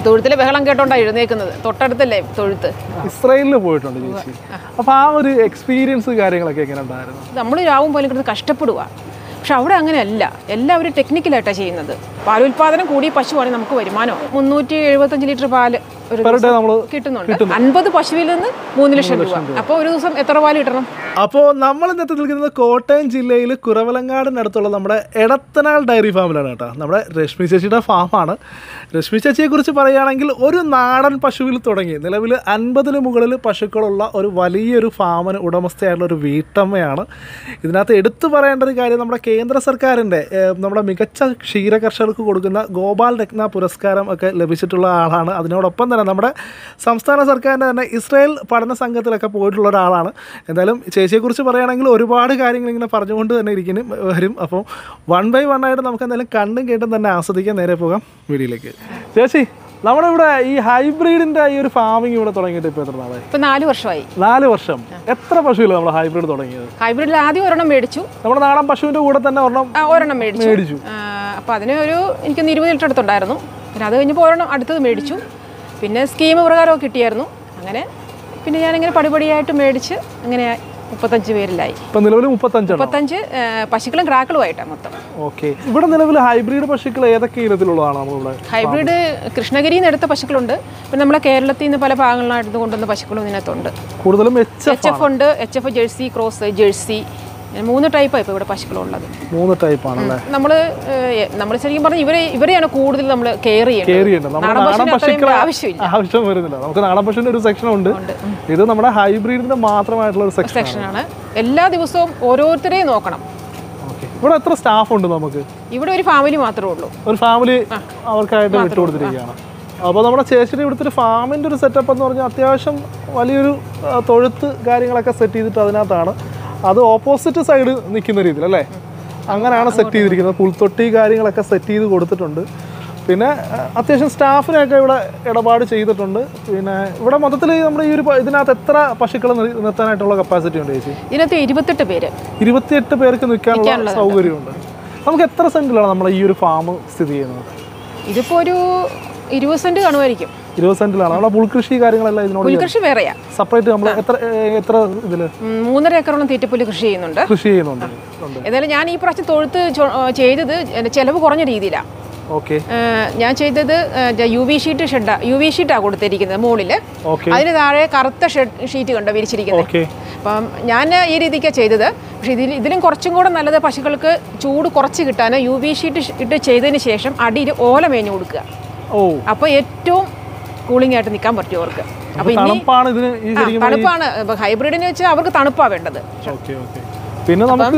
തൊഴുത്തിലെ ബഹളം കേട്ടോണ്ടാണ് എഴുന്നേക്കുന്നത് തൊട്ടടുത്തല്ലേ തൊഴുത്ത് ഇസ്രായേലിൽ പോയിട്ടുണ്ട് ചേച്ചി അപ്പോൾ ആ ഒരു എക്സ്പീരിയൻസ് കാര്യങ്ങളൊക്കെ എങ്ങനെ ഉണ്ടായിരുന്നു നമ്മൾ രാവും പോലും കിടന്ന് കഷ്ടപ്പെടുക പക്ഷെ അവിടെ അങ്ങനെയല്ല എല്ലാവരും ടെക്നിക്കലായിട്ടാണ് ചെയ്യുന്നത് പാലുൽപാദനം കൂടിയ പശുവാണെങ്കിൽ നമുക്ക് വരുമാനം മുന്നൂറ്റി എഴുപത്തഞ്ച് ലിറ്റർ പാല് ഒരു പെർ ഡേ നമ്മൾ കിട്ടുന്നുണ്ട് അൻപത് പശുവിൽ നിന്ന് മൂന്ന് ലക്ഷം രൂപ അപ്പോൾ ഒരു ദിവസം എത്ര പാല് കിട്ടണം അപ്പോൾ നമ്മൾ ഇന്നത്തെ നിൽക്കുന്നത് കോട്ടയം ജില്ലയിൽ കുറവലങ്ങാടിനടുത്തുള്ള നമ്മുടെ എടത്തനാൾ ഡയറി ഫാമിലാണ് കേട്ടോ നമ്മുടെ രശ്മി ചേച്ചിയുടെ ഫാമാണ് രശ്മി ചേച്ചിയെ കുറിച്ച് പറയുകയാണെങ്കിൽ ഒരു നാടൻ പശുവിൽ തുടങ്ങി നിലവിൽ അൻപതിന് മുകളിൽ പശുക്കളുള്ള ഒരു വലിയൊരു ഫാമിന് ഉടമസ്ഥയായിട്ടുള്ള ഒരു വീട്ടമ്മയാണ് ഇതിനകത്ത് എടുത്തു പറയേണ്ട ഒരു കാര്യം നമ്മുടെ കേന്ദ്ര സർക്കാരിൻ്റെ ഏഹ്, നമ്മുടെ മികച്ച ക്ഷീര കർഷകർക്ക് കൊടുക്കുന്ന ഗോപാൽ രത്ന പുരസ്കാരം ഒക്കെ ലഭിച്ചിട്ടുള്ള ആളാണ് അതിനോടൊപ്പം തന്നെ നമ്മുടെ സംസ്ഥാന സർക്കാരിൻ്റെ തന്നെ ഇസ്രായേൽ പഠന സംഘത്തിലൊക്കെ പോയിട്ടുള്ള ഒരാളാണ് എന്തായാലും ചേച്ചിയെക്കുറിച്ച് പറയുകയാണെങ്കിൽ ഒരുപാട് കാര്യങ്ങൾ ഇങ്ങനെ പറഞ്ഞുകൊണ്ട് തന്നെ ഇരിക്കുന്നു വരും അപ്പോൾ വൺ ബൈ വൺ ആയിട്ട് നമുക്ക് എന്തായാലും കണ്ടും കേട്ടും തന്നെ ആസ്വദിക്കാൻ നേരെ പോകാം വീഡിയോയിലേക്ക് ചേച്ചി നമ്മുടെ ഇവിടെ ഈ ഹൈബ്രിഡിൻ്റെ ഈ ഒരു ഫാമിംഗ് ഇവിടെ തുടങ്ങിയിട്ട് ഇപ്പോൾ എത്ര നാളായി ഇപ്പം നാല് വർഷമായി നാല് വർഷം എത്ര പശുവില്ല നമ്മൾ ഹൈബ്രിഡ് തുടങ്ങിയത് ഹൈബ്രിഡിൽ ആദ്യം ഒരെണ്ണം മേടിച്ചു നമ്മുടെ നാടൻ പശുവിൻ്റെ കൂടെ തന്നെ ഒരെണ്ണം ആ, ഒരെണ്ണം മേടിച്ചു മേടിച്ചു അപ്പോൾ അതിന് ഒരു എനിക്കൊന്ന് ഇരുപത് ലിറ്റർ അടുത്തുണ്ടായിരുന്നു പിന്നെ അത് കഴിഞ്ഞപ്പോൾ ഒരെണ്ണം അടുത്തത് മേടിച്ചു പിന്നെ സ്കീം പ്രകാരമൊക്കെ കിട്ടിയായിരുന്നു അങ്ങനെ പിന്നെ ഞാനിങ്ങനെ പടിപടിയായിട്ട് മേടിച്ച് അങ്ങനെ മുപ്പത്തഞ്ച് പേരിലായി ഇപ്പം നിലവിൽ മുപ്പത്തഞ്ചെണ്ണം മുപ്പത്തഞ്ച് ആ, പശുക്കളും ക്രാക്കളുമായിട്ടാണ് മൊത്തം ഓക്കെ ഇവിടെ നിലവിൽ ഹൈബ്രിഡ് പശുക്കൾ ഏതൊക്കെ ഇനത്തിലുള്ളതാണ് നമ്മളിവിടെ ഹൈബ്രിഡ് കൃഷ്ണഗിരിയിൽ നിന്ന് എടുത്ത പശുക്കളുണ്ട് പിന്നെ നമ്മളെ കേരളത്തിൽ നിന്ന് പല ഭാഗങ്ങളിലായിട്ട് കൊണ്ടുവന്ന പശുക്കളും ഇതിനകത്തുണ്ട് കൂടുതലും എച്ച് എച്ച് എഫ് ഉണ്ട് H F Jersey cross Jersey ഇങ്ങനെ മൂന്ന് ടൈപ്പാണ് ഇപ്പോൾ ഇവിടെ പശുക്കളുള്ളത് മൂന്ന് ടൈപ്പാണല്ലേ നമ്മൾ നമ്മൾ ശരിക്കും പറഞ്ഞാൽ ഇവരെ ഇവരെയാണ് കൂടുതൽ നമ്മൾ കെയർ കയറി ചെയ്യുന്നത് ഉണ്ട് നമ്മുടെ നാടൻ നാടൻ പശുവിന് അത്രയും പശുക്കളെ ആവശ്യമില്ല ആവശ്യം വരുന്നില്ല നമുക്ക് നാടൻ പശുവിന്റെ ഒരു സെക്ഷൻ ഉണ്ട് ഇത് നമ്മുടെ ഹൈബ്രിഡിന്റെ മാത്രമായിട്ടുള്ള ഒരു സെക്ഷൻ സെക്ഷനാണ് എല്ലാ ദിവസവും ഓരോരുത്തരെയും നോക്കണം ഓക്കെ ഇവിടെ എത്ര സ്റ്റാഫ് ഉണ്ട് നമുക്ക് ഇവിടെ ഒരു ഫാമിലി മാത്രമേ ഉള്ളൂ ഒരു ഫാമിലി അവർക്കായിട്ട് വിട്ടുകൊടുത്തിരിക്കുകയാണ് അപ്പോൾ നമ്മുടെ ചേച്ചിയുടെ ഇവിടുത്തെ ഒരു ഫാമിൻ്റെ ഒരു സെറ്റപ്പ് എന്ന് പറഞ്ഞാൽ അത്യാവശ്യം വലിയൊരു ആ, തൊഴുത്ത് കാര്യങ്ങളൊക്കെ സെറ്റ് ചെയ്തിട്ട് അതിനകത്താണ് അത് ഓപ്പോസിറ്റ് സൈഡ് നിൽക്കുന്ന രീതിയിൽ അല്ലേ അങ്ങനെയാണ് സെറ്റ് ചെയ്തിരിക്കുന്നത് പുൽത്തൊട്ടി കാര്യങ്ങളൊക്കെ സെറ്റ് ചെയ്ത് കൊടുത്തിട്ടുണ്ട് പിന്നെ ആ, അത്യാവശ്യം സ്റ്റാഫിനെയൊക്കെ ഇവിടെ ഇടപാട് ചെയ്തിട്ടുണ്ട് പിന്നെ ഇവിടെ മൊത്തത്തിൽ നമ്മുടെ ഈ ഒരു പ- ഇതിനകത്ത് എത്ര പശുക്കൾ നിർ- നിർത്താനായിട്ടുള്ള കപ്പാസിറ്റി ഉണ്ട് ചേച്ചി ഇതിനകത്ത് ഇരുപത്തെട്ട് പേര് ഇരുപത്തിയെട്ട് പേർക്ക് നിൽക്കാനുള്ള സൗകര്യമുണ്ട് നമുക്ക് എത്ര സെൻറ്റിലാണ് നമ്മുടെ ഈ ഒരു ഫാം സ്ഥിതി ചെയ്യുന്നത് ഇതിപ്പോൾ ഒരു ഇരുപത് സെന്റ് കാണുമായിരിക്കും ഇരുപത് സെന്റിലാണ് നമ്മുടെ പുൽകൃഷി കാര്യങ്ങളെല്ലാം ഇതിനോട് പുൽകൃഷി വേറെയാ സെപ്പറേറ്റ് നമ്മൾ എത്ര ഏ, എത്ര ഇതിൽ ഉം, മൂന്നര ഏക്കറോളം തീറ്റപ്പുല്ല് കൃഷി ചെയ്യുന്നുണ്ട് കൃഷി ചെയ്യുന്നുണ്ട് ഉണ്ട് ഏതായാലും ഞാൻ ഈ പ്രാവശ്യം തൊഴുത്ത് ചൊ- ആ, ചെയ്തത് എൻ്റെ ചെലവ് കുറഞ്ഞ രീതിയിലാണ് ഓക്കെ ഞാൻ ചെയ്തത് യു വി ഷീറ്റ് ഷെഡാ യു വി ഷീറ്റാണ് കൊടുത്തിരിക്കുന്നത് മുകളിൽ ഓക്കെ അതിന് താഴെ കറുത്ത ഷെഡ് ഷീറ്റ് കണ്ടോ വിരിച്ചിരിക്കുന്നത് ഓക്കെ അപ്പം ഞാൻ ഈ രീതിക്കാണ് ചെയ്തത് പക്ഷേ ഇതിൽ ഇതിലും കുറച്ചും കൂടെ നല്ലത് പശുക്കൾക്ക് ചൂട് കുറച്ച് കിട്ടാൻ യു വി ഷീറ്റ് ഇട്ട് ചെയ്തതിന് ശേഷം അടിയിൽ ഓല മേഞ്ഞു കൊടുക്കുക ഓ അപ്പോൾ ഏറ്റവും കൂളിംഗ് ആയിട്ട് നിൽക്കാൻ പറ്റും അവർക്ക് അപ്പോൾ ഇനി തണുപ്പാണ് ഇതിന് ഈ ആ, ശരിക്കും തണുപ്പാണ് ഇപ്പൊ ഹൈബ്രിഡിന് വെച്ചാൽ അവർക്ക് തണുപ്പാണ് വേണ്ടത് ഓക്കെ ഓക്കെ പിന്നെ നമുക്ക്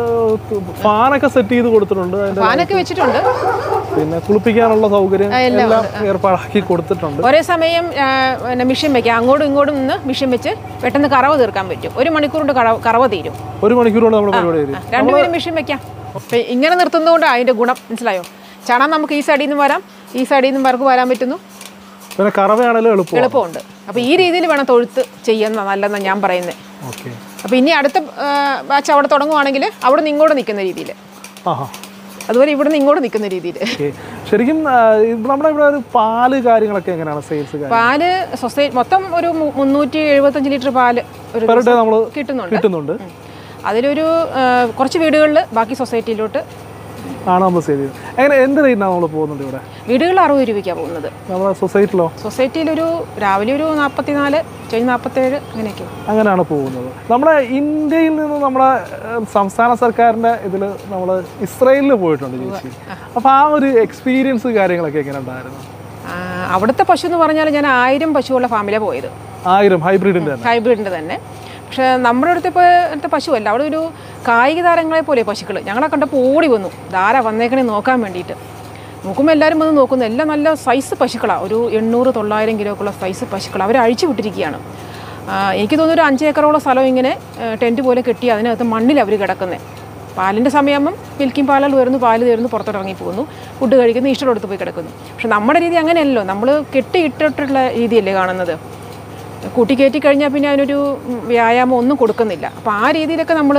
ഫാനൊക്കെ സെറ്റ് ചെയ്ത് കൊടുത്തിട്ടുണ്ട് അതിന്റെ ഫാനൊക്കെ വെച്ചിട്ടുണ്ട് പിന്നെ കുളിപ്പിക്കാനുള്ള സൗകര്യം എല്ലാം ഏർപ്പാടാക്കി കൊടുത്തിട്ടുണ്ട് ഒരേ സമയം ആ, പിന്നെ മിഷൻ വെക്കാം അങ്ങോട്ടും ഇങ്ങോട്ടും നിന്ന് മിഷൻ വെച്ച് പെട്ടെന്ന് കറവ തീർക്കാൻ പറ്റും ഒരു മണിക്കൂർ കൊണ്ട് കറവ കറവ തീരും ഒരു മണിക്കൂർ കൊണ്ട് നമ്മുടെ പരിപാടി വരും രണ്ടുപേരും മിഷൻ വെക്കാം അപ്പൊ ഇങ്ങനെ നിർത്തുന്നതുകൊണ്ട് അതിന്റെ ഗുണം മനസ്സിലായോ ചണം നമുക്ക് ഈ സൈഡിൽ നിന്നും വരാം ഈ സൈഡിൽ നിന്നും വർക്ക് വരാൻ പറ്റുന്നു പിന്നെ കറവയാണെങ്കിലും എളുപ്പം എളുപ്പമുണ്ട് അപ്പോൾ ഈ രീതിയിൽ വേണം തൊഴുത്ത് ചെയ്യുന്ന നല്ലതെന്നാണ് ഞാൻ പറയുന്നത് ഓക്കെ അപ്പോൾ ഇനി അടുത്ത ബാച്ച് അവിടെ തുടങ്ങുവാണെങ്കിൽ അവിടെ നിന്ന് ഇങ്ങോട്ട് നിൽക്കുന്ന രീതിയിൽ ആഹാ അതുപോലെ ഇവിടെ നിന്ന് ഇങ്ങോട്ട് നിൽക്കുന്ന രീതിയിൽ ഓക്കെ ശരിക്കും ആ, ഇത് നമ്മുടെ ഇവിടെ ഒരു പാല് കാര്യങ്ങളൊക്കെ എങ്ങനെയാണ് സെയിൽസ് കാര്യം പാല് സൊസൈറ്റി മൊത്തം ഒരു മു- മുന്നൂറ്റി എഴുപത്തഞ്ച് ലിറ്റർ പാല് ഒരു പെർ ഡേ നമ്മൾ കിട്ടുന്നുണ്ട് കിട്ടുന്നുണ്ട് അതിലൊരു ആ, കുറച്ച് വീടുകളിൽ ബാക്കി സൊസൈറ്റിയിലോട്ട് ആണ് നമ്മൾ സെയിൽ ചെയ്യുന്നത് എങ്ങനെ എന്ത് റേറ്റിനാണ് നമ്മൾ പോകുന്നത് ഇവിടെ വീടുകളിൽ അറുപത് രൂപയ്ക്കാണ് പോകുന്നത് നമ്മുടെ സൊസൈറ്റിയിലോ സൊസൈറ്റിയിലൊരു രാവിലെ ഒരു നാൽപ്പത്തിനാല് കഴിഞ്ഞ് നാൽപ്പത്തേഴ് അങ്ങനെയൊക്കെ അങ്ങനെയാണ് പോകുന്നത് നമ്മുടെ ഇന്ത്യയിൽ നിന്ന് നമ്മുടെ ഏഹ്, സംസ്ഥാന സർക്കാരിൻ്റെ ഇതിൽ നമ്മൾ ഇസ്രയേലിൽ പോയിട്ടുണ്ട് ചേച്ചി അപ്പോൾ ആ ഒരു എക്സ്പീരിയൻസ് കാര്യങ്ങളൊക്കെ എങ്ങനെ ഉണ്ടായിരുന്നു ആ, അവിടുത്തെ പശു എന്ന് പറഞ്ഞാൽ ഞാൻ ആയിരം പശുവുള്ള ഫാമിലാണ് പോയത് ആയിരം ഹൈബ്രിഡിൻ്റെ തന്നെ ഹൈബ്രിഡിൻ്റെ തന്നെ പക്ഷേ നമ്മുടെ അടുത്ത് ഇപ്പോൾ അടുത്ത പശുവല്ല അവിടെ ഒരു കായിക താരങ്ങളെ പോലെ പശുക്കൾ ഞങ്ങളെ കണ്ടപ്പോൾ ഓടി വന്നു ധാര വന്നേക്കണേ നോക്കാൻ വേണ്ടിയിട്ട് നോക്കുമ്പോൾ എല്ലാവരും വന്ന് നോക്കുന്നു എല്ലാം നല്ല സൈസ് പശുക്കളാണ് ഒരു എണ്ണൂറ് തൊള്ളായിരം കിലോക്കുള്ള സൈസ് പശുക്കൾ അവർ അഴിച്ചു വിട്ടിരിക്കുകയാണ് ആ, എനിക്ക് തോന്നുന്നു ഒരു അഞ്ച് ഏക്കറോളം സ്ഥലം ഇങ്ങനെ ടെൻറ്റ് പോലെ കെട്ടി അതിനകത്ത് മണ്ണിൽ അവർ കിടക്കുന്നത് പാലിൻ്റെ സമയമാകുമ്പം മിൽക്കിംഗ് പാലുകൾ വരുന്നു പാല് തരുന്നു പുറത്തോട്ട് ഇറങ്ങി പോകുന്നു ഫുഡ് കഴിക്കുന്നു ഇഷ്ടമുള്ളടത്ത് പോയി കിടക്കുന്നു പക്ഷെ നമ്മുടെ രീതി അങ്ങനെയല്ലല്ലോ നമ്മൾ കെട്ടിയിട്ടിട്ടുള്ള രീതിയല്ലേ കാണുന്നത് കൂട്ടി കയറ്റി കഴിഞ്ഞാൽ പിന്നെ അതിനൊരു ഉം, വ്യായാമം ഒന്നും കൊടുക്കുന്നില്ല അപ്പോൾ ആ രീതിയിലൊക്കെ നമ്മൾ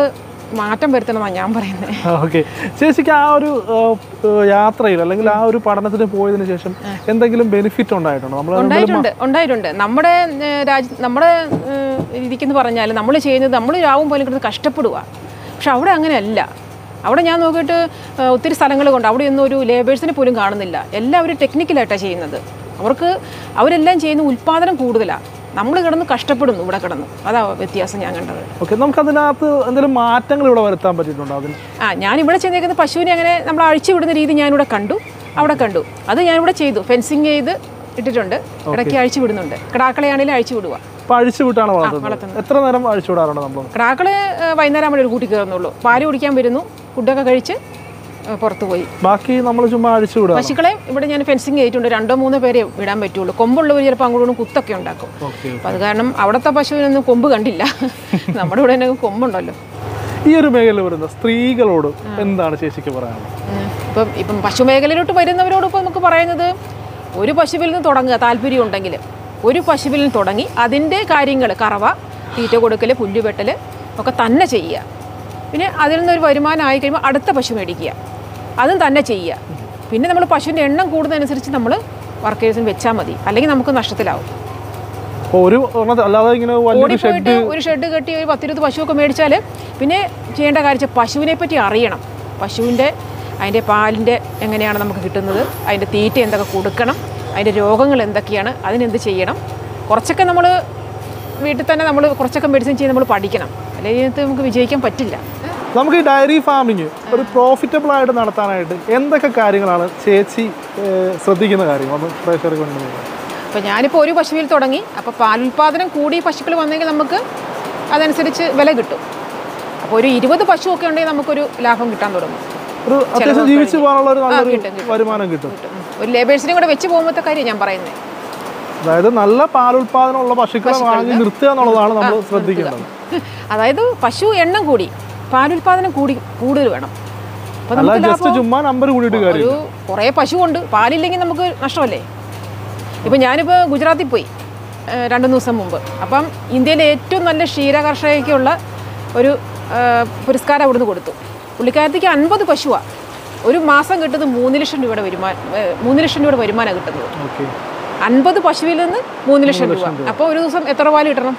മാറ്റം വരുത്തണമെന്നാണ് ഞാൻ പറയുന്നത് ഓക്കെ ചേച്ചിക്ക് ആ ഒരു ആ, ആ, യാത്രയിൽ അല്ലെങ്കിൽ ആ ഒരു പഠനത്തിന് പോയതിന് ശേഷം എന്തെങ്കിലും ബെനിഫിറ്റ് ഉണ്ടായിട്ടുണ്ടോ നമ്മൾ ഉണ്ടായിട്ടുണ്ട് ഉണ്ടായിട്ടുണ്ട് നമ്മുടെ ഏഹ്, രാജ്യ നമ്മുടെ ഏഹ്, രീതിക്കെന്ന് പറഞ്ഞാൽ നമ്മൾ ചെയ്യുന്നത് നമ്മൾ രാവും പോലും കിടന്ന് കഷ്ടപ്പെടുക പക്ഷെ അവിടെ അങ്ങനെയല്ല അവിടെ ഞാൻ നോക്കിയിട്ട് ഏഹ്, ഒത്തിരി സ്ഥലങ്ങൾ കൊണ്ട് അവിടെ ഒന്നും ഒരു ലേബേഴ്സിനെ പോലും കാണുന്നില്ല എല്ലാവരും ടെക്നിക്കലായിട്ടാണ് ചെയ്യുന്നത് അവർക്ക് അവരെല്ലാം ചെയ്യുന്ന ഉൽപ്പാദനം കൂടുതലാണ് നമ്മൾ കിടന്ന് കഷ്ടപ്പെടുന്നു ഇവിടെ കിടന്ന് അതാ വ്യത്യാസം ഞാൻ കണ്ടത് ഓക്കെ നമുക്ക് അതിനകത്ത് എന്തെങ്കിലും മാറ്റങ്ങൾ ഇവിടെ വരുത്താൻ പറ്റിയിട്ടുണ്ടോ അതിന് ആ ഞാനിവിടെ ചെന്നേക്കുന്ന പശുവിനെ അങ്ങനെ നമ്മൾ അഴിച്ചു വിടുന്ന രീതി ഞാനിവിടെ കണ്ടു അവിടെ കണ്ടു അത് ഞാനിവിടെ ചെയ്തു ഫെൻസിങ് ചെയ്ത് ഇട്ടിട്ടുണ്ട് ഇടയ്ക്ക് അഴിച്ചു വിടുന്നുണ്ട് കിടാക്കളെയാണെങ്കിലും അഴിച്ചു വിടുക ഇപ്പൊ അഴിച്ചു വിട്ടാണ് വളർത്തുന്നത് എത്ര നേരം അഴിച്ചു വിടാറുണ്ട് നമ്മൾ കിടാക്കള് ഏഹ്, വൈകുന്നേരം ആകുമ്പോൾ ഒരു കൂട്ടി കയറുന്നുള്ളൂ പാല് കുടിക്കാൻ വരുന്നു ഫുഡൊക്കെ കഴിച്ച് ഏഹ്, പുറത്ത് പോയി ബാക്കി നമ്മൾ ചുമ്മാ അഴിച്ചു വിടുക പശുക്കളെ ഇവിടെ ഞാൻ ഫെൻസിങ് ചെയ്തിട്ടുണ്ട് രണ്ടോ മൂന്നോ പേരെ വിടാൻ പറ്റുള്ളൂ കൊമ്പുള്ളവർ ചിലപ്പോൾ അങ്ങോട്ടും ഇങ്ങോട്ടും കുത്തൊക്കെ ഉണ്ടാക്കും ഓക്കെ അപ്പം അത് കാരണം അവിടുത്തെ പശുവിനൊന്നും കൊമ്പ് കണ്ടില്ല നമ്മുടെ ഇവിടെ തന്നെ കൊമ്പുണ്ടല്ലോ ഈ ഒരു മേഖലയിൽ വരുന്ന സ്ത്രീകളോട് എന്താണ് ചേച്ചിക്ക് പറയാനുള്ളത് ഉം. ഇപ്പം ഇപ്പം പശു മേഖലയിലോട്ട് വരുന്നവരോട് ഇപ്പം നമുക്ക് പറയുന്നത് ഒരു പശുവിൽ നിന്ന് തുടങ്ങുക താല്പര്യം ഉണ്ടെങ്കിൽ ഒരു പശുവിൽ നിന്ന് തുടങ്ങി അതിൻ്റെ കാര്യങ്ങൾ കറവ തീറ്റ കൊടുക്കൽ പുല്ല് വെട്ടൽ ഒക്കെ തന്നെ ചെയ്യുക പിന്നെ അതിൽ നിന്നൊരു വരുമാനം ആയി കഴിയുമ്പോൾ അടുത്ത പശു മേടിക്കുക അതും തന്നെ ചെയ്യുക പിന്നെ നമ്മൾ പശുവിൻ്റെ എണ്ണം കൂടുന്നതനുസരിച്ച് നമ്മൾ വർക്കേഴ്സിന് വെച്ചാൽ മതി അല്ലെങ്കിൽ നമുക്ക് നഷ്ടത്തിലാവും അപ്പോൾ ഒരു ഒരെണ്ണത്തെ- അല്ലാതെ ഇങ്ങനെ വലിയൊരു ഷെഡ് ഓടിപ്പോയിട്ട് ഒരു ഷെഡ് കെട്ടി ഒരു പത്തിരുപത് പശുവൊക്കെ മേടിച്ചാൽ പിന്നെ ചെയ്യേണ്ട കാര്യം വെച്ചാൽ പശുവിനെ പറ്റി അറിയണം പശുവിൻ്റെ അതിൻ്റെ പാലിൻ്റെ എങ്ങനെയാണ് നമുക്ക് കിട്ടുന്നത് അതിൻ്റെ തീറ്റ എന്തൊക്കെ കൊടുക്കണം അതിൻ്റെ രോഗങ്ങൾ എന്തൊക്കെയാണ് അതിനെന്ത് ചെയ്യണം കുറച്ചൊക്കെ നമ്മൾ വീട്ടിൽ തന്നെ നമ്മൾ കുറച്ചൊക്കെ മെഡിസിൻ ചെയ്ത് നമ്മൾ പഠിക്കണം അല്ലെങ്കിൽ ഇതിനകത്ത് നമുക്ക് വിജയിക്കാൻ പറ്റില്ല നമുക്ക് ഈ ഡയറി ഫാമിങ് ഒരു പ്രോഫിറ്റബിൾ ആയിട്ട് നടത്താനായിട്ട് എന്തൊക്കെ കാര്യങ്ങളാണ് ചേച്ചി ഏഹ്, ശ്രദ്ധിക്കുന്ന കാര്യങ്ങൾ ഒന്ന് പ്രേക്ഷകർക്ക് വേണ്ടി ഒന്ന് പറയാം. അപ്പോൾ ഞാനിപ്പോൾ ഒരു പശുവിൽ തുടങ്ങി അപ്പോൾ പാലുൽപാദനം കൂടി പശുക്കൾ വന്നെങ്കിൽ നമുക്ക് അതനുസരിച്ച് വില കിട്ടും അപ്പോൾ ഒരു ഇരുപത് പശുവൊക്കെ ഉണ്ടെങ്കിൽ നമുക്കൊരു ലാഭം കിട്ടാൻ തുടങ്ങും ഒരു അത്യാവശ്യം ജീവിച്ചു പോകാനുള്ള ഒരു ആ, നല്ലൊരു കിട്ടും, കിട്ടും. വരുമാനം കിട്ടും കിട്ടും. ഉം. ഒരു ലേബേഴ്സിനെയും കൂടെ വെച്ച് പോകുമ്പോഴത്തെ കാര്യം ഞാൻ പറയുന്നത് അതായത് നല്ല പാലുൽപാദനമുള്ള പശുക്കളെ വാങ്ങി നിർത്തുക എന്നുള്ളതാണ് നമ്മൾ ശ്രദ്ധിക്കേണ്ടത് അതായത് പശു എണ്ണം കൂടി പാലുൽപാദനം കൂടി കൂടുതൽ വേണം അപ്പോൾ അല്ല നമുക്ക് ജസ്റ്റ് ലാഭം ചുമ്മാ നമ്പർ കൂടിയിട്ട് കാര്യം ഒരു കുറേ പശു ഉണ്ട് പാലില്ലെങ്കിൽ നമുക്ക് നഷ്ടമല്ലേ ഇപ്പം ഞാനിപ്പോൾ ഗുജറാത്തിൽ പോയി ഏഹ്, രണ്ട് മൂന്ന് ദിവസം മുമ്പ് അപ്പം ഇന്ത്യയിലെ ഏറ്റവും നല്ല ക്ഷീര കർഷകയ്ക്കുള്ള ഒരു ഏഹ്, പുരസ്കാരം അവിടുന്ന് കൊടുത്തു പുള്ളിക്കാരത്തേക്ക് അൻപത് പശുവാണ് ഒരു മാസം കിട്ടുന്നത് മൂന്ന് ലക്ഷം രൂപയുടെ വരുമാനം ഏഹ്, മൂന്ന് ലക്ഷം രൂപയുടെ വരുമാനമാണ് കിട്ടുന്നത് ഓക്കെ അൻപത് പശുവിൽ നിന്ന് മൂന്ന് ലക്ഷം രൂപ അപ്പോൾ ഒരു ദിവസം എത്ര പാല് കിട്ടണം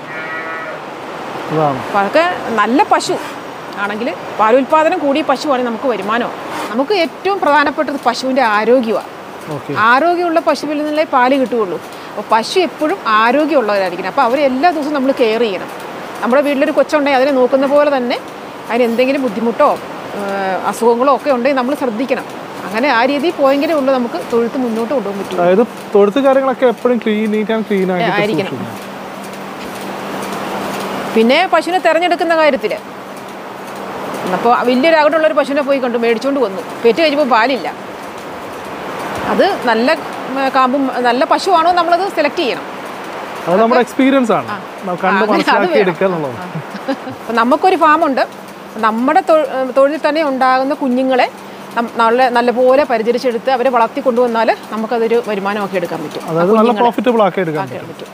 അതാണ് അപ്പോൾ അതൊക്കെ നല്ല പശു ആണെങ്കിൽ പാലുൽപാദനം കൂടിയ പശുവാണെങ്കിൽ നമുക്ക് വരുമാനമാണ് നമുക്ക് ഏറ്റവും പ്രധാനപ്പെട്ടത് പശുവിൻ്റെ ആരോഗ്യമാണ് ഓക്കെ ആരോഗ്യമുള്ള പശുവിൽ നിന്നല്ലേ പാല് കിട്ടുകയുള്ളൂ അപ്പോൾ പശു എപ്പോഴും ആരോഗ്യമുള്ളവരായിരിക്കണം അപ്പോൾ അവർ എല്ലാ ദിവസവും നമ്മൾ കെയർ ചെയ്യണം നമ്മുടെ വീട്ടിലൊരു കൊച്ചുണ്ടെങ്കിൽ അതിനെ നോക്കുന്ന പോലെ തന്നെ അതിന് എന്തെങ്കിലും ബുദ്ധിമുട്ടോ ഏഹ്, അസുഖങ്ങളോ ഒക്കെ ഉണ്ടെങ്കിൽ നമ്മൾ ശ്രദ്ധിക്കണം അങ്ങനെ ആ രീതിയിൽ പോയെങ്കിലേ ഉള്ളൂ നമുക്ക് തൊഴുത്ത് മുന്നോട്ട് കൊണ്ടുപോകാൻ പറ്റുള്ളൂ അതായത് തൊഴുത്ത് കാര്യങ്ങളൊക്കെ എപ്പോഴും ക്ലീൻ നീറ്റ് ആൻഡ് ക്ലീൻ ആയിട്ട് ആയിരിക്കണം. പിന്നെ പശുവിനെ തിരഞ്ഞെടുക്കുന്ന കാര്യത്തിൽ അപ്പോൾ വലിയൊരു അകടുള്ള ഒരു പശുവിനെ പോയി കണ്ടു മേടിച്ചുകൊണ്ട് വന്നു പെറ്റ് കഴിയുമ്പോൾ പാലില്ല അത് നല്ല ഉം, കാമ്പും നല്ല പശുവാണോ നമ്മളത് സെലക്ട് ചെയ്യണം അത് നമ്മുടെ എക്സ്പീരിയൻസ് ആണ് നമ്മൾ കണ്ട് അത് മനസ്സിലാക്കി വേണം. എടുക്കുക എന്നുള്ളത് അപ്പം നമുക്കൊരു ഫാമുണ്ട് നമ്മുടെ തൊ- ഏഹ് തൊഴിൽ തന്നെ ഉണ്ടാകുന്ന കുഞ്ഞുങ്ങളെ നം- നല്ല നല്ലപോലെ പരിചരിച്ചെടുത്ത് അവരെ വളർത്തി കൊണ്ടുവന്നാൽ നമുക്കതൊരു വരുമാനമാക്കി എടുക്കാൻ പറ്റും ആ അതായത് നല്ല പ്രോഫിറ്റബിൾ ആക്കി എടുക്കാൻ ആക്കാൻ പറ്റും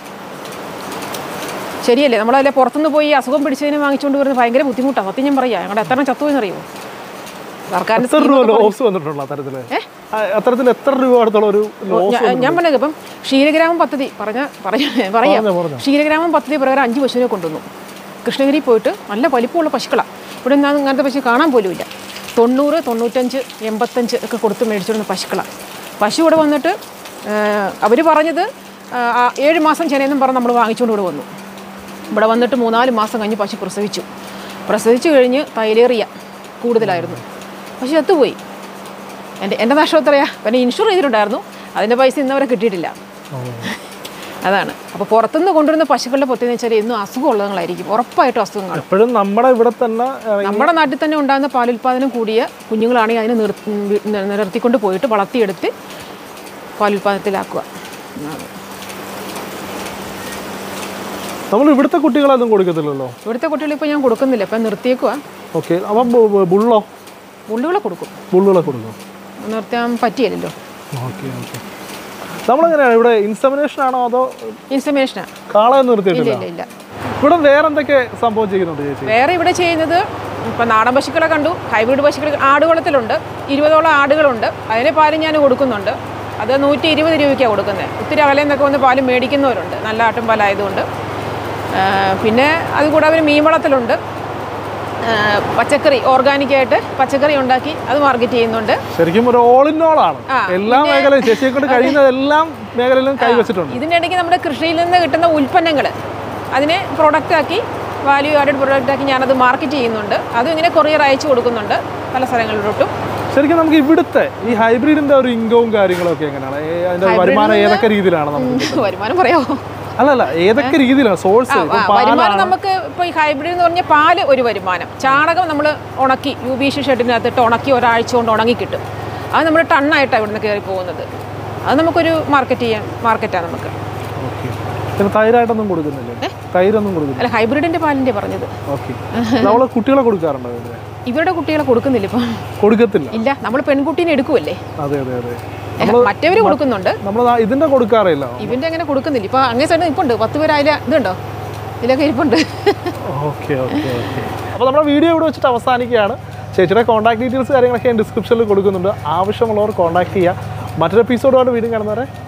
ശരിയല്ലേ നമ്മളതിലെ പുറത്തുനിന്ന് പോയി അസുഖം പിടിച്ചതിനെ വാങ്ങിച്ചുകൊണ്ട് വരുന്നത് ഭയങ്കര ബുദ്ധിമുട്ടാണ് സത്യം ഞാൻ പറയാം ഞങ്ങളുടെ എത്ര ചത്തുവെന്ന് അറിയുമോ സർക്കാരിന്റെ എത്ര രൂപ ലോസ് വന്നിട്ടുള്ള അത്തരത്തില് ആ, അത്തരത്തിൽ എത്ര രൂപ അടുത്തുള്ള ഒരു ലോസ് ഞാ- ഞാൻ പറഞ്ഞത് ഇപ്പം ക്ഷീരഗ്രാമം പദ്ധതി പറഞ്ഞ പറഞ്ഞ പറയാം പറഞ്ഞോ, പറഞ്ഞോ. ക്ഷീരഗ്രാമം പദ്ധതി പ്രകാരം അഞ്ച് പശുവിനെ കൊണ്ടുവന്നു കൃഷ്ണഗിരി പോയിട്ട് നല്ല വലിപ്പമുള്ള പശുക്കളാണ് ഇവിടെ നിന്ന് അങ്ങനത്തെ പശു കാണാൻ പോലുമില്ല തൊണ്ണൂറ് തൊണ്ണൂറ്റഞ്ച് എൺപത്തഞ്ച് ഒക്കെ കൊടുത്ത് മേടിച്ചിരുന്ന പശുക്കളാണ് പശു ഇവിടെ വന്നിട്ട് അവർ പറഞ്ഞത് ആ, ആ, ഏഴ് മാസം ചെനയെന്നും പറഞ്ഞ് നമ്മൾ വാങ്ങിച്ചുകൊണ്ട് ഇവിടെ വന്നു ഇവിടെ വന്നിട്ട് മൂന്നാല് മാസം കഴിഞ്ഞ് പശു പ്രസവിച്ചു പ്രസവിച്ചു കഴിഞ്ഞ് തൈലേറിയ കൂടുതലായിരുന്നു പശു ചത്തുപോയി എൻ്റെ എൻ്റെ നഷ്ടം എത്രയാ പിന്നെ ഇൻഷുർ ചെയ്തിട്ടുണ്ടായിരുന്നു അതിൻ്റെ പൈസ ഇന്നവരെ കിട്ടിയിട്ടില്ല അതാണ് അപ്പോൾ പുറത്തുനിന്ന് കൊണ്ടുവരുന്ന പശുക്കളുടെ പൊത്തെന്ന് വെച്ചാൽ എന്നും അസുഖമുള്ളതുങ്ങളായിരിക്കും ഉറപ്പായിട്ടും അസുഖങ്ങൾ എപ്പോഴും നമ്മുടെ ഇവിടെ തന്നെ ഇറങ്ങി നമ്മുടെ നാട്ടിൽ തന്നെ ഉണ്ടാകുന്ന പാലുൽപാദനം കൂടിയ കുഞ്ഞുങ്ങളാണെങ്കിൽ അതിനെ നിർ നി- നിലർത്തിക്കൊണ്ട് പോയിട്ട് വളർത്തിയെടുത്ത് പാലുൽപാദനത്തിലാക്കുക എന്നാണ്. നമ്മൾ ഇവിടുത്തെ കുട്ടികളൊന്നും കൊടുക്കത്തില്ലല്ലോ ഇവിടുത്തെ കുട്ടികൾ ഇപ്പോൾ ഞാൻ കൊടുക്കുന്നില്ല ഇപ്പം നിർത്തിയേക്കുക ഓക്കെ അപ്പം ബു- ബു- ബുള്ളോ ഉള്ളുകളെ കൊടുക്കും ബുള്ളുകളെ കൊടുക്കും നിർത്താൻ പറ്റിയില്ലല്ലോ ഓക്കെ ഓക്കെ നമ്മളെങ്ങനെയാണ് ഇവിടെ ഇൻസമിനേഷൻ ആണോ അതോ ഇൻസമിനേഷനാണ് കാളയെ ഇല്ല നിർത്തിയിട്ടില്ല ഇല്ല ഇല്ല ഇവിടെ വേറെ എന്തൊക്കെ സംഭവം ചെയ്യുന്നുണ്ട് ചേച്ചി വേറെ ഇവിടെ ചെയ്യുന്നത് ഇപ്പം നാടൻ പശുക്കളെ കണ്ടു ഹൈബ്രിഡ് പശുക്കൾ ആടുകളത്തിലുണ്ട് ഇരുപതോളം ആടുകളുണ്ട് അതിന് പാല് ഞാൻ കൊടുക്കുന്നുണ്ട് അത് നൂറ്റി ഇരുപത് രൂപയ്ക്കാണ് കൊടുക്കുന്നത് ഒത്തിരി അകലെ നിന്നൊക്കെ വന്ന് പാല് മേടിക്കുന്നവരുണ്ട് നല്ല ആട്ടുംപാലായതുകൊണ്ട് ആ, പിന്നെ അതുകൂടാതെ ഒരു മീൻ വളത്തിലുണ്ട് ആ, പച്ചക്കറി ഓർഗാനിക്കായിട്ട് പച്ചക്കറി ഉണ്ടാക്കി അത് മാർക്കറ്റ് ചെയ്യുന്നുണ്ട് ശരിക്കും ഒരു ഓൾ ഇൻ ഓൾ ആണ് ആ, എല്ലാ മേഖലയും ചേച്ചിയെ കൊണ്ട് കഴിയുന്ന എല്ലാ മേഖലയിലും കൈവച്ചിട്ടുണ്ട് ഇതിൻ്റെ ഇടയ്ക്ക് നമ്മുടെ കൃഷിയിൽ നിന്ന് കിട്ടുന്ന ഉൽപ്പന്നങ്ങൾ അതിനെ product ആക്കി വാല്യൂ ആഡഡ് പ്രൊഡക്റ്റ് ആക്കി ഞാനത് മാർക്കറ്റ് ചെയ്യുന്നുണ്ട് അതും ഇങ്ങനെ കൊറിയർ അയച്ചു കൊടുക്കുന്നുണ്ട് പല സ്ഥലങ്ങളിലോട്ടും ശരിക്കും നമുക്ക് ഇവിടുത്തെ ഈ ഹൈബ്രിഡിന്റെ ഒരു ഇൻകവും കാര്യങ്ങളും ഒക്കെ എങ്ങനെയാണ് ഏ, അതിന്റെ വരുമാനം ഏതൊക്കെ രീതിയിലാണ് നമുക്ക് വരുമാനം പറയാമോ അല്ലല്ല ഏതൊക്കെ രീതിയിലാണ് സോഴ്സ് ആ, വരുമാനം നമുക്ക് ഇപ്പോൾ ഈ ഹൈബ്രിഡ് എന്ന് പറഞ്ഞാൽ പാല് ഒരു വരുമാനം ചാണകം നമ്മൾ ഉണക്കി യു ബി സി ഷെഡിനകത്തിട്ട് ഉണക്കി ഒരാഴ്ച കൊണ്ട് ഉണങ്ങി കിട്ടും അത് നമ്മൾ ടണ്ണായിട്ടാണ് ഇവിടുന്ന് കയറി പോകുന്നത് അത് നമുക്കൊരു മാർക്കറ്റ് ചെയ്യാൻ മാർക്കറ്റാണ് നമുക്ക് ഓക്കെ പിന്നെ തൈരായിട്ടൊന്നും കൊടുക്കുന്നില്ലേ തൈരൊന്നും കൊടുക്കുന്നില്ല അല്ല ഹൈബ്രിഡിൻ്റെ പാലിൻ്റെ പറഞ്ഞത് ഓക്കെ നമ്മള് കുട്ടികളെ കൊടുക്കാറുണ്ടോ ഇതിന്? ഇവരുടെ കുട്ടികളെ കൊടുക്കുന്നില്ല ഇപ്പം കൊടുക്കത്തില്ല ഇല്ല നമ്മൾ പെൺകുട്ടീനെ എടുക്കുമല്ലേ അതെ അതെ അതെ മറ്റവർ കൊടുക്കുന്നുണ്ട് നമ്മൾ ഇതിന്റെ കൊടുക്കാറില്ല ഇവന്റെ അങ്ങനെ കൊടുക്കുന്നില്ല ഇപ്പൊ അങ്ങേ സൈഡ് ഇപ്പുണ്ട് പത്ത് പേര് അതിൽ ഇതുണ്ടോ ഇതിലൊക്കെ ഇരിപ്പുണ്ട് ഓക്കെ ഓക്കെ ഓക്കെ അപ്പോൾ നമ്മുടെ വീഡിയോ ഇവിടെ വെച്ചിട്ട് അവസാനിക്കുകയാണ് ചേച്ചിയുടെ കോൺടാക്ട് ഡീറ്റെയിൽസ് കാര്യങ്ങളൊക്കെ ഞാൻ ഡിസ്ക്രിപ്ഷനിൽ കൊടുക്കുന്നുണ്ട് ആവശ്യമുള്ളവർ കോൺടാക്ട് ചെയ്യുക മറ്റൊരു എപ്പിസോഡുമായിട്ട് വീണ്ടും കാണുന്നവരെ